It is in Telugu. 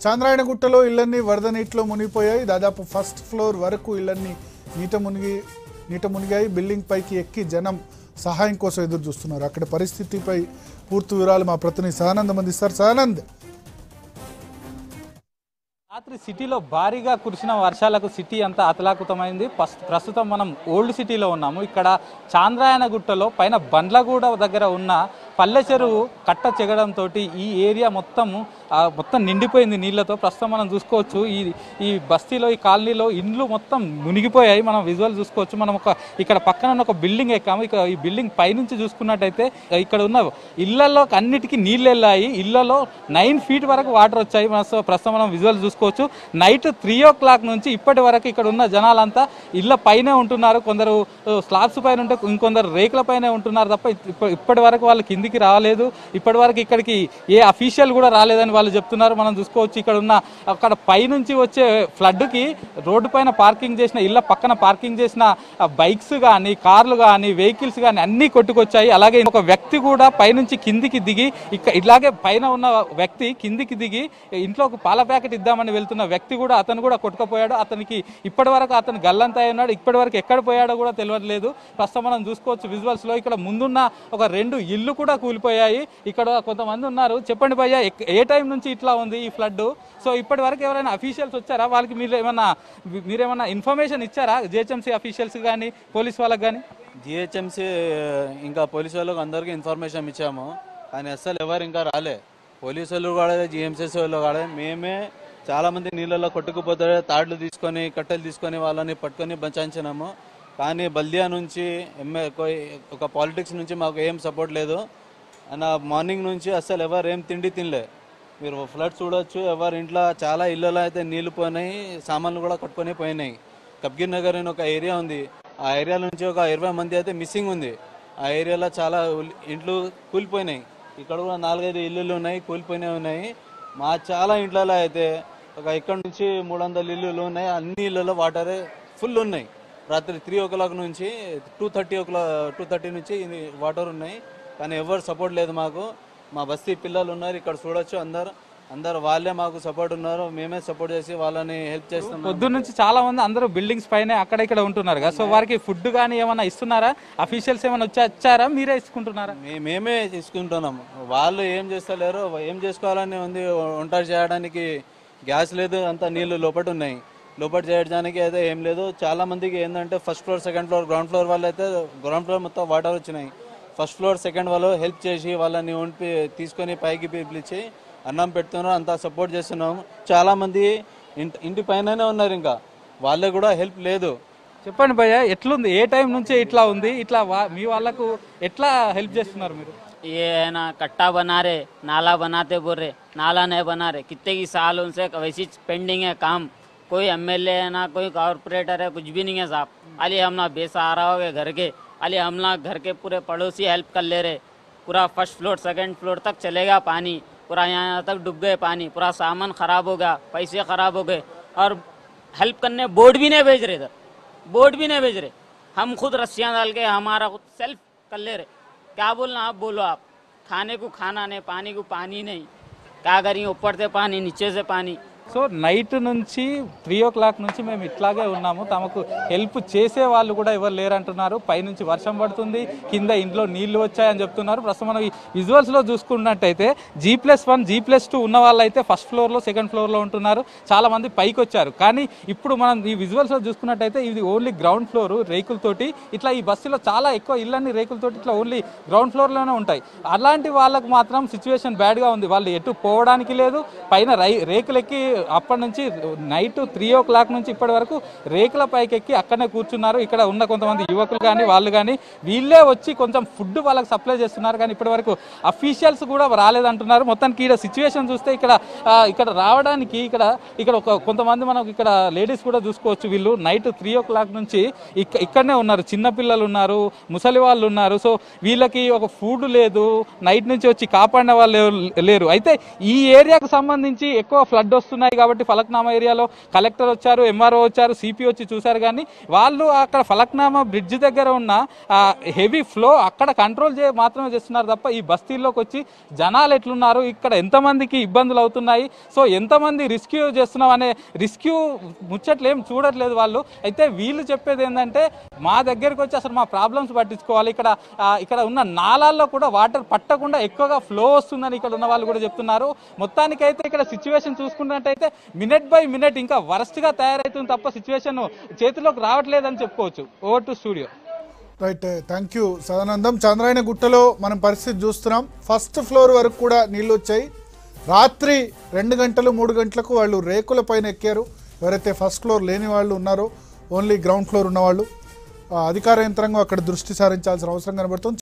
చాంద్రాయణగుట్టలో ఇళ్లన్నీ వరద నీటిలో మునిగిపోయాయి దాదాపు ఫస్ట్ ఫ్లోర్ వరకు ఇళ్లన్నీ నీట మునిగి నీట మునిగాయి బిల్డింగ్ పైకి ఎక్కి జనం సహాయం కోసం ఎదురు చూస్తున్నారు అక్కడ పరిస్థితిపై పూర్తి వివరాలు మా ప్రతినిధి సహానందం అందిస్తారు సహానంద్ రాత్రి సిటీలో భారీగా కురిసిన వర్షాలకు సిటీ అంతా అతలాకుతమైంది పస్- ప్రస్తుతం మనం ఓల్డ్ సిటీలో ఉన్నాము ఇక్కడ చాంద్రాయణగుట్టలో పైన బండ్లగూడ దగ్గర ఉన్న పల్లె చెరువు కట్ట చెగడంతో ఈ ఏరియా మొత్తం ఆ, మొత్తం నిండిపోయింది నీళ్లతో ప్రస్తుతం మనం చూసుకోవచ్చు ఈ ఈ బస్తీలో ఈ కాలనీలో ఇండ్లు మొత్తం మునిగిపోయాయి మనం విజువల్ చూసుకోవచ్చు మనం ఒక ఇక్కడ పక్కన ఉన్న ఒక బిల్డింగ్ ఎక్కాము ఇక్కడ ఈ బిల్డింగ్ పైనుంచి చూసుకున్నట్టయితే ఇక్కడ ఉన్న ఇళ్లలో అన్నిటికీ నీళ్ళు వెళ్ళాయి ఇళ్లలో నైన్ ఫీట్ వరకు వాటర్ వచ్చాయి మన సో ప్రస్తుతం మనం విజువల్ చూసుకోవచ్చు నైట్ త్రీ ఓ క్లాక్ నుంచి ఇప్పటి వరకు ఇక్కడ ఉన్న జనాలంతా ఇళ్ల పైనే ఉంటున్నారు కొందరు స్లాబ్స్ పైన ఉంటే ఇంకొందరు రేకుల పైనే ఉంటున్నారు తప్ప ఇప్ప- ఇప్పటి వరకు వాళ్ళు కిందికి రాలేదు ఇప్పటి వరకు ఇక్కడికి ఏ అఫీషియల్ కూడా రాలేదని వాళ్ళు చెప్తున్నారు మనం చూసుకోవచ్చు ఇక్కడ ఉన్న అక్కడ పైనుంచి వచ్చే ఫ్లడ్ కి రోడ్డు పైన పార్కింగ్ చేసిన ఇళ్ల పక్కన పార్కింగ్ చేసిన బైక్స్ కానీ కార్లు కానీ వెహికల్స్ కానీ అన్ని కొట్టుకొచ్చాయి అలాగే ఒక వ్యక్తి కూడా పైనుంచి కిందికి దిగి ఇక్క ఇలాగే పైన ఉన్న వ్యక్తి కిందికి దిగి ఇంట్లో ఒక పాల ప్యాకెట్ ఇద్దామని వెళ్తున్న వ్యక్తి కూడా అతను కూడా కొట్టుకుపోయాడు అతనికి ఇప్పటి వరకు అతను గల్లంతా ఉన్నాడు ఇప్పటి వరకు ఎక్కడ పోయాడో కూడా తెలియట్లేదు ప్రస్తుతం మనం చూసుకోవచ్చు విజువల్స్ లో ఇక్కడ ముందున్న ఒక రెండు ఇల్లు కూడా కూలిపోయాయి ఇక్కడ కొంతమంది ఉన్నారు చెప్పండి భయ్య ఎక్- ఏ టైం నుంచి ఇట్లా ఉంది ఈ ఫ్లడ్ సో ఇప్పటి వరకు ఎవరైనా అఫీషియల్స్ వచ్చారా వాళ్ళకి మీరు ఏమన్నా మీరేమన్నా ఇన్ఫర్మేషన్ ఇచ్చారా జిహెచ్ఎంసీ అఫీషియల్స్ కానీ పోలీస్ వాళ్ళకి కానీ జిహెచ్ఎంసీ ఇంకా పోలీసు వాళ్ళకి అందరికీ ఇన్ఫర్మేషన్ ఇచ్చాము కానీ అస్సలు ఎవరు ఇంకా రాలే పోలీసు వాళ్ళు కూడా జిఎంసీసీ వాళ్ళు కూడా మేమే చాలా మంది నీళ్ళలో కొట్టుకుపోతారు తాడ్లు తీసుకొని కట్టెలు తీసుకొని వాళ్ళని పట్టుకొని బచాయించినాము కానీ బల్దియా నుంచి ఎంఏ ఒక పాలిటిక్స్ నుంచి మాకు ఏం సపోర్ట్ లేదు అన్న మార్నింగ్ నుంచి అస్సలు ఎవరు ఏం తిండి తినలే మీరు ఫ్లడ్ చూడొచ్చు ఎవరి ఇంట్లో చాలా ఇళ్ళలో అయితే నీళ్లు పోయినాయి సామాన్లు కూడా కట్టుకొని పోయినాయి కబ్గిర్ నగర్ అని ఒక ఏరియా ఉంది ఆ ఏరియా నుంచి ఒక ఇరవై మంది అయితే మిస్సింగ్ ఉంది ఆ ఏరియాలో చాలా ఉల్- ఇండ్లు కూలిపోయినాయి ఇక్కడ కూడా నాలుగైదు ఇల్లులు ఉన్నాయి కూలిపోయినవి ఉన్నాయి మా చాలా ఇండ్లలో అయితే ఒక ఇక్కడ నుంచి మూడు వందల ఇల్లులు ఉన్నాయి అన్ని ఇళ్ళలో వాటరే ఫుల్ ఉన్నాయి రాత్రి త్రీ ఓ క్లాక్ నుంచి two thirty o'clock two thirty నుంచి ఇది వాటర్ ఉన్నాయి కానీ ఎవరు సపోర్ట్ లేదు మాకు మా బస్తీ పిల్లలు ఉన్నారు ఇక్కడ చూడొచ్చు అందరు అందరు వాళ్ళే మాకు సపోర్ట్ ఉన్నారు మేమే సపోర్ట్ చేసి వాళ్ళని హెల్ప్ చేస్తున్నాం పొద్దున్న నుంచి చాలా మంది అందరూ బిల్డింగ్స్ పైన అక్కడ ఇక్కడ ఉంటున్నారు కదా సో వారికి ఫుడ్ కానీ ఏమైనా ఇస్తున్నారా అఫీషియల్స్ ఏమైనా వచ్చి వచ్చారా మీరే ఇసుకుంటున్నారా మే- మేమే తీసుకుంటున్నాం వాళ్ళు ఏం చేస్తలేరు ఏం చేసుకోవాలని ఉంది వంట చేయడానికి గ్యాస్ లేదు అంతా నీళ్లు లోపట ఉన్నాయి లోపల చేయడానికి అయితే ఏం లేదు చాలా మందికి ఏంటంటే first floor second floor ground floor వాళ్ళు అయితే గ్రౌండ్ ఫ్లోర్ మొత్తం వాటర్ వచ్చినాయి ఫస్ట్ ఫ్లోర్ సెకండ్ వాళ్ళు హెల్ప్ చేసి వాళ్ళని ఉంపి తీసుకొని పైకి పిలిచి అన్నం పెడుతున్నారు అంతా సపోర్ట్ చేస్తున్నాం చాలా మంది ఇంటి ఇంటి పైననే ఉన్నారు ఇంకా వాళ్ళకి కూడా హెల్ప్ లేదు చెప్పండి భయ్య ఎట్లుంది ఏ టైం నుంచి ఇట్లా ఉంది ఇట్లా వా- మీ వాళ్ళకు ఎట్లా హెల్ప్ చేస్తున్నారు మీరు ये है ना कट्टा बना रहे नाला बनाते बोल रहे नाला नहीं बना रहे कितने की सालों से वैसी पेंडिंग है काम कोई एमएलए है ना कोई कॉरपोरेटर है कुछ भी नहीं है साहब अली हम ना बेसहारा हो गए घर के अली हम ना घर के पूरे पड़ोसी हेल्प कर ले रहे पूरा फर्स्ट फ्लोर सेकंड फ्लोर तक चलेगा पानी पूरा यहाँ यहाँ तक डूब गए पानी पूरा सामान खराब हो गया पैसे खराब हो गए और हेल्प करने बोर्ड भी नहीं भेज रहे इधर बोर्ड भी नहीं भेज रहे हम खुद रस्सियाँ डाल के हमारा खुद सेल्फ कर ले रहे क्या बोलना आप बोलो आप खाने को खाना नहीं पानी को पानी नहीं क्या करिए ऊपर से पानी नीचे से पानी సో నైట్ నుంచి త్రీ ఓ క్లాక్ నుంచి మేము ఇట్లాగే ఉన్నాము తమకు హెల్ప్ చేసే వాళ్ళు కూడా ఎవరు లేరంటున్నారు పైనుంచి వర్షం పడుతుంది కింద ఇంట్లో నీళ్లు వచ్చాయని చెప్తున్నారు ప్రస్తుతం మనం ఈ విజువల్స్ లో చూసుకున్నట్టయితే G plus one G plus two ఉన్న వాళ్ళు అయితే ఫస్ట్ ఫ్లోర్ లో సెకండ్ ఫ్లోర్ లో ఉంటున్నారు చాలా మంది పైకి వచ్చారు కానీ ఇప్పుడు మనం ఈ విజువల్స్ లో చూసుకున్నట్టయితే ఇది ఓన్లీ గ్రౌండ్ ఫ్లోర్ రేకులతోటి ఇట్లా ఈ బస్సులో చాలా ఎక్కువ ఇళ్ళన్ని రేకులతోటి ఇట్లా ఓన్లీ గ్రౌండ్ ఫ్లోర్ లోనే ఉంటాయి అలాంటి వాళ్ళకు మాత్రం సిచ్యువేషన్ బ్యాడ్ గా ఉంది వాళ్ళు ఎటు పోవడానికి లేదు పైన రై రేకులెక్కి అప్పటి నుంచి నైట్ త్రీ ఓ క్లాక్ నుంచి ఇప్పటి వరకు రేకుల పైకి ఎక్కి అక్కడనే కూర్చున్నారు ఇక్కడ ఉన్న కొంతమంది యువకులు కానీ వాళ్ళు కానీ వీళ్ళే వచ్చి కొంచెం ఫుడ్ వాళ్ళకి సప్లై చేస్తున్నారు కానీ ఇప్పటి వరకు అఫీషియల్స్ కూడా రాలేదంటున్నారు మొత్తానికి ఇక్కడ సిచ్యువేషన్ చూస్తే ఇక్కడ ఆ, ఇక్కడ రావడానికి ఇక్కడ ఇక్కడ ఒక కొంతమంది మనం ఇక్కడ లేడీస్ కూడా చూసుకోవచ్చు వీళ్ళు నైట్ త్రీ ఓ క్లాక్ నుంచి ఇక్క ఇక్కడనే ఉన్నారు చిన్న పిల్లలు ఉన్నారు ముసలి వాళ్ళు ఉన్నారు సో వీళ్ళకి ఒక ఫుడ్ లేదు నైట్ నుంచి వచ్చి కాపాడిన వాళ్ళు ఎవరు లేరు అయితే ఈ ఏరియాకు సంబంధించి ఎక్కువ ఫ్లడ్ వస్తున్నాయి ఉన్నాయి కాబట్టి ఫలక్నామా ఏరియాలో కలెక్టర్ వచ్చారు ఎంఆర్ఓ వచ్చారు సిపి వచ్చి చూశారు కానీ వాళ్ళు అక్కడ ఫలక్నామా బ్రిడ్జ్ దగ్గర ఉన్న హెవీ ఫ్లో అక్కడ కంట్రోల్ చే మాత్రమే చేస్తున్నారు తప్ప ఈ బస్తీల్లోకి వచ్చి జనాలు ఎట్లున్నారు ఇక్కడ ఎంతమందికి ఇబ్బందులు అవుతున్నాయి సో ఎంతమంది రిస్క్యూ చేస్తున్నాం అనే రిస్క్యూ ముచ్చట్లు ఏం చూడట్లేదు వాళ్ళు అయితే వీళ్ళు చెప్పేది ఏంటంటే మా దగ్గరికి వచ్చి అసలు మా ప్రాబ్లమ్స్ పట్టించుకోవాలి ఇక్కడ ఆ, ఇక్కడ ఉన్న నాలాల్లో కూడా వాటర్ పట్టకుండా ఎక్కువగా ఫ్లో వస్తుందని ఇక్కడ ఉన్న వాళ్ళు కూడా చెప్తున్నారు మొత్తానికైతే ఇక్కడ సిచ్యువేషన్ చూసుకున్నట్టయితే మినిట్ బై మినిట్ ఇంకా వరస్ట్ గా తయారవుతుంది తప్ప సిచ్యువేషన్ చేతిలోకి రావట్లేదని చెప్పుకోవచ్చు over to studio right thank you Sadanandam చంద్రాయణ గుట్టలో మనం పరిస్థితి చూస్తున్నాం ఫస్ట్ ఫ్లోర్ వరకు కూడా నీళ్ళు వచ్చాయి రాత్రి రెండు గంటలు మూడు గంటలకు వాళ్ళు రేకుల పైన ఎక్కారు ఎవరైతే ఫస్ట్ ఫ్లోర్ లేని వాళ్ళు ఉన్నారో ఓన్లీ గ్రౌండ్ ఫ్లోర్ ఉన్నవాళ్ళు ఆ, అధికార యంత్రాంగం అక్కడ దృష్టి సారించాల్సిన అవసరం కనబడుతుంది